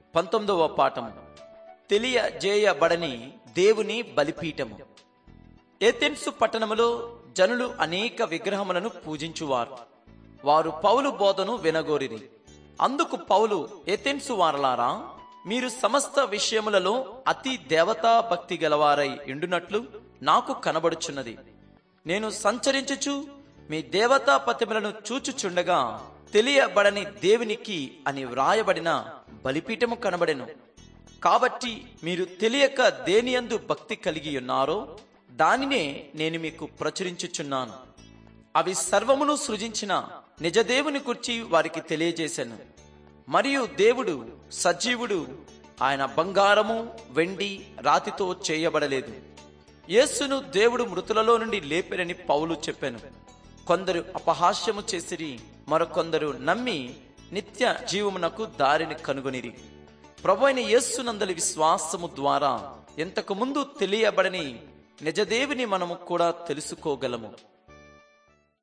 పంతొమ్మిదవ పాఠము తెలియజేయబడని దేవుని బలిపీఠము ఏథెన్సు పట్టణములో జనులు అనేక విగ్రహములను పూజించువారు వారు పౌలు బోధను వినగోరిరి అందుకు పౌలు ఏథెన్సు వారలారా మీరు సమస్త విషయములలో అతి దేవతా భక్తి గలవారై ఎండునట్లు నాకు కనబడుచున్నది నేను సంచరించుచు మీ దేవతా పతిమలను చూచుచుండగా తెలియబడని దేవునికి అని వ్రాయబడిన బలిపీఠము కనబడెను కాబట్టి మీరు తెలియక దేనియందు భక్తి కలిగి ఉన్నారో దానినే నేను మీకు ప్రచురించుచున్నాను అవి సర్వమును సృజించిన నిజదేవుని గుర్చి వారికి తెలియజేశాను మరియు దేవుడు సజీవుడు ఆయన బంగారము వెండి రాతితో చేయబడలేదు యేసును దేవుడు మృతులలో నుండి లేపెనని పౌలు చెప్పాను కొందరు అపహాస్యము చేసిరి మరికొందరు నమ్మి నిత్య జీవమునకు దారిని కనుగొనిరి ప్రభు అయిన యేస్సునందలి విశ్వాసము ద్వారా ఇంతకు ముందు తెలియబడని నిజదేవిని మనము కూడా తెలుసుకోగలము